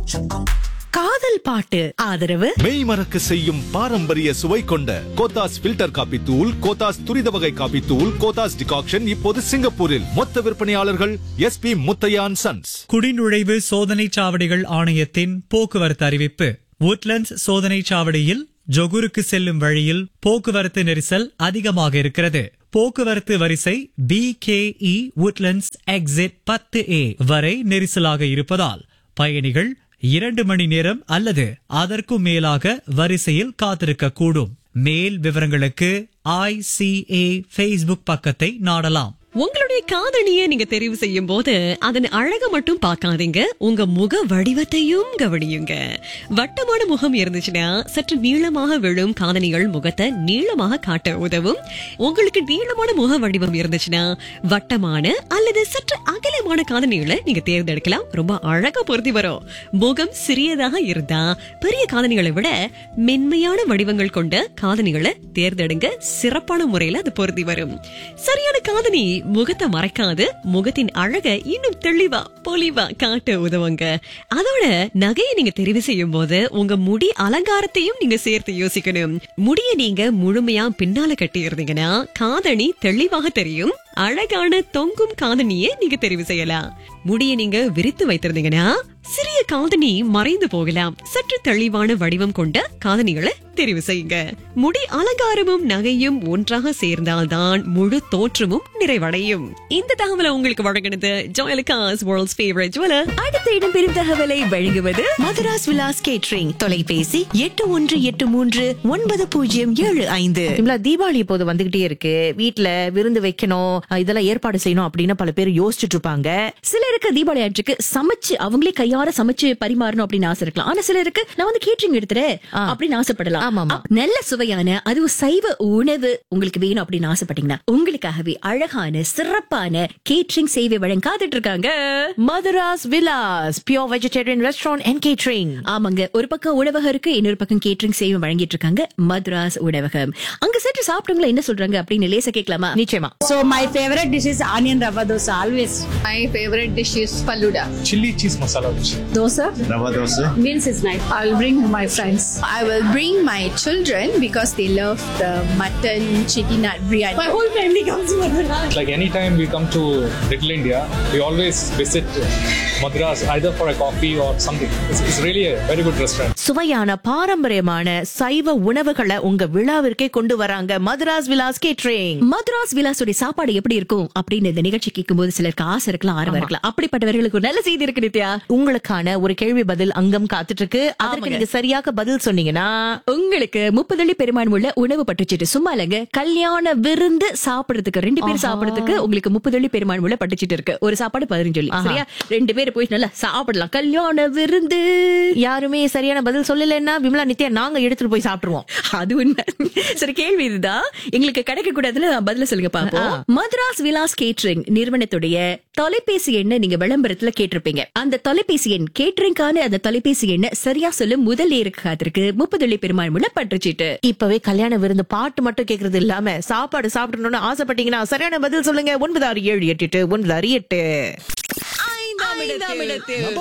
காதல் பாட்டு ஆதரவு மெய் மறக்க செய்யும் பாரம்பரிய சுவை கொண்ட கோத்தாஸ் ஃபில்டர் காபி தூள் கோத்தாஸ் துரித வகை காபி தூள் கோத்தாஸ் டிகாக்ஷன் இப்போது சிங்கப்பூரில் மொத்த விற்பனையாளர்கள் எஸ்பி முத்தையான் சன்ஸ் குடிநுழைவு சோதனைச் சாவடிகள் ஆணையத்தின் போக்குவரத்து அறிவிப்பு உட்லண்ட்ஸ் சோதனைச் சாவடியில் ஜொகுருக்கு செல்லும் வழியில் போக்குவரத்து நெரிசல் அதிகமாக இருக்கிறது போக்குவரத்து வரிசை P K E woodlands exit பத்து ஏ வரை நெரிசலாக இருப்பதால் பயணிகள் இரண்டு மணி நேரம் அல்லது அதற்கும் மேலாக வரிசையில் காத்திருக்க கூடும் மேல் விவரங்களுக்கு ஐசிஏ ஃபேஸ்புக் பக்கத்தை நாடலாம் உங்களுடைய காதணியை நீங்க தெரிவு செய்யும் போது அதன் அழக மட்டும் பார்க்காதீங்க உங்க முக வடிவத்தையும் கவனியுங்க வட்டமான முகம் இருந்துச்சுன்னா சற்று நீளமாக விழும் காதணிகள் முகத்தை நீளமாக காட்ட உதவும் உங்களுக்கு நீளமான முக வடிவம் இருந்துச்சுன்னா வட்டமான அல்லது சற்று அகலமான காதணிகளை நீங்க தேர்ந்தெடுக்கலாம் ரொம்ப அழகா பொருத்தி வரும் முகம் சிறியதாக இருந்தா பெரிய காதணிகளை விட மென்மையான வடிவங்கள் கொண்ட காதணிகளை தேர்ந்தெடுங்க சிறப்பான முறையில அது பொருத்தி வரும் சரியான காதணி முகத்தை மறைக்காது முகத்தின் அழகை இன்னும் தெளிவா பொலிவா காட்ட உதவுங்க அதோட நகையை நீங்க தெரிவு செய்யும் போது உங்க முடி அலங்காரத்தையும் நீங்க சேர்த்து யோசிக்கணும் முடிய நீங்க முழுமையா பின்னால கட்டி இருந்தீங்கன்னா காதணி தெளிவாக தெரியும் அழகான தொங்கும் காதணியை நீங்க தெரிவு செய்யலாம் முடிய நீங்க விரித்து வைத்திருந்தீங்கன்னா சிறிய காதணி மறைந்து போகலாம் சற்று தெளிவான வடிவம் கொண்ட காதணிகளை தெரிவு செய்யுங்க முடி அலங்காரமும் நகையும் ஒன்றாக சேர்ந்தால்தான் முழு தோற்றமும் நிறைவடையும் இந்த தகவலை உங்களுக்கு வழங்கினது ஜோயலுக்காஸ் வேர்ல்ட்ஸ் ஃபேவரட் ஜுவலர் அடுத்த இடம்பெறும் தகவலை வழங்குவது மதுராஸ் விலாஸ் கேட்ரிங் தொலைபேசி எட்டு ஒன்று எட்டு மூன்று ஒன்பது பூஜ்ஜியம் ஏழு ஐந்து இவ்வளவு தீபாவளி இப்போது வந்துகிட்டே இருக்கு வீட்ல விருந்து வைக்கணும் அஹ் இதெல்லாம் ஏற்பாடு செய்யணும் அப்படின்னு பல பேர் யோசிச்சுட்டு இருப்பாங்க சிலருக்கு தீபாவளி அன்றைக்கு சமைச்சு அவங்களே கையார சமைச்சு பரிமாறணும் அப்படின்னு ஆசை இருக்கலாம் ஆனா சிலருக்கு நான் வந்து கேட்டரிங் எடுத்துறேன் ஆ. அப்படின்னு ஆசைப்படலாம் ஆமா, ஆமா. அப்- நல்ல சுவையான அதுவும் சைவ உணவு உங்களுக்கு வேணும் அப்படின்னு ஆசைப்பட்டீங்கன்னா உங்களுக்காகவே அழகான சிறப்பான கேட்டரிங் சேவை வழங்க காத்துட்டு இருக்காங்க Madhuras Vilas pure vegetarian restaurant and catering ஆமாங்க ஒரு பக்கம் உணவகம் இருக்கு இன்னொரு பக்கம் கேட்டரிங் சேவை வழங்கிட்டு இருக்காங்க மதுராஸ் உணவகம் அங்க சென்று சாப்பிட்டவங்கள என்ன சொல்றாங்க அப்படின்னு லேசா கேட்கலாமா நிச்சயமா So my favorite dish is onion rava dosa always. My favorite dish is faluda. chili cheese masala dish. Dosa Rava dosa. means is nice. I'll bring my friends. I will bring my children because they love the mutton chettinad biryani. My whole family comes to Madras. Like anytime we come to Little India, we always visit Madras either for a coffee or something. It's, it's really a very good restaurant. சுவையான பாரம்பரியமான சைவ உணவுகளை உங்க விழாவிற்கே கொண்டு வராங்க Madhuras Vilas catering Madhuras விலாஸோட சாப்பாடு எப்படி இருக்கும் அப்படின்னு இந்த நிகழ்ச்சி கேட்கும்போது சிலருக்கு ஆசை இருக்கலாம் ஆர்வம் இருக்கலாம் அப்படிப்பட்டவர்களுக்கு ஒரு நல்ல செய்தி இருக்கு நித்யா உங்களுக்கான ஒரு கேள்வி பதில் அங்கம் காத்துட்டு இருக்கு அதற்கு ஆமாங்க. நீங்க சரியாக பதில் சொன்னீங்கன்னா உங்களுக்கு முப்பதள்ளி பெருமான் உள்ள உணவு பட்டுச்சிட்டு சும்மா இல்லைங்க கல்யாண விருந்து சாப்பிடுறதுக்கு ரெண்டு பேர் சாப்பிடுறதுக்கு உங்களுக்கு முப்பதள்ளி பெருமான் உள்ள பட்டுச்சிட்டு இருக்கு ஒரு சாப்பாடு பதினஞ்சு சொல்லி சரியா ரெண்டு பேர் போய் நல்லா சாப்பிடலாம் கல்யாண விருந்து யாருமே சரியான பதில் சொல்லலைன்னா விமலா நித்யா நாங்க எடுத்துட்டு போய் சாப்பிட்டுருவோம் அது உண்மை சரி கேள்வி இதுதான் எங்களுக்கு கிடைக்க கூடாதுன்னு பதில சொல்லுங்க பாப்போம் மദ്രാஸ் விலாஸ் கேட்டரிங் நிறுவனத்துடைய தொலைபேசி எண்ணை நீங்க விளம்பரத்துல கேட்டிருப்பீங்க அந்த தொலைபேசி எண் கேட்டரிங்கான அந்த தொலைபேசி எண்ணை சரியா சொல்லும் முதல் ஏருக்கு காத்திருக்கு முப்பதுள்ளி பெருமாள் முள்ள பற்றுச்சிட்டு இப்பவே கல்யாண விருந்து பாட்டு மட்டும் கேக்குறது இல்லாம சாப்பாடு சாப்பிடணும்னு ஆசைப்பட்டீங்கன்னா சரியான பதில் சொல்லுங்க ஒன்பது ஆறு ஏழு எட்டு எட்டு ஒன்பது ஆறு எட்டு ஐந்தாம் இடத்தில்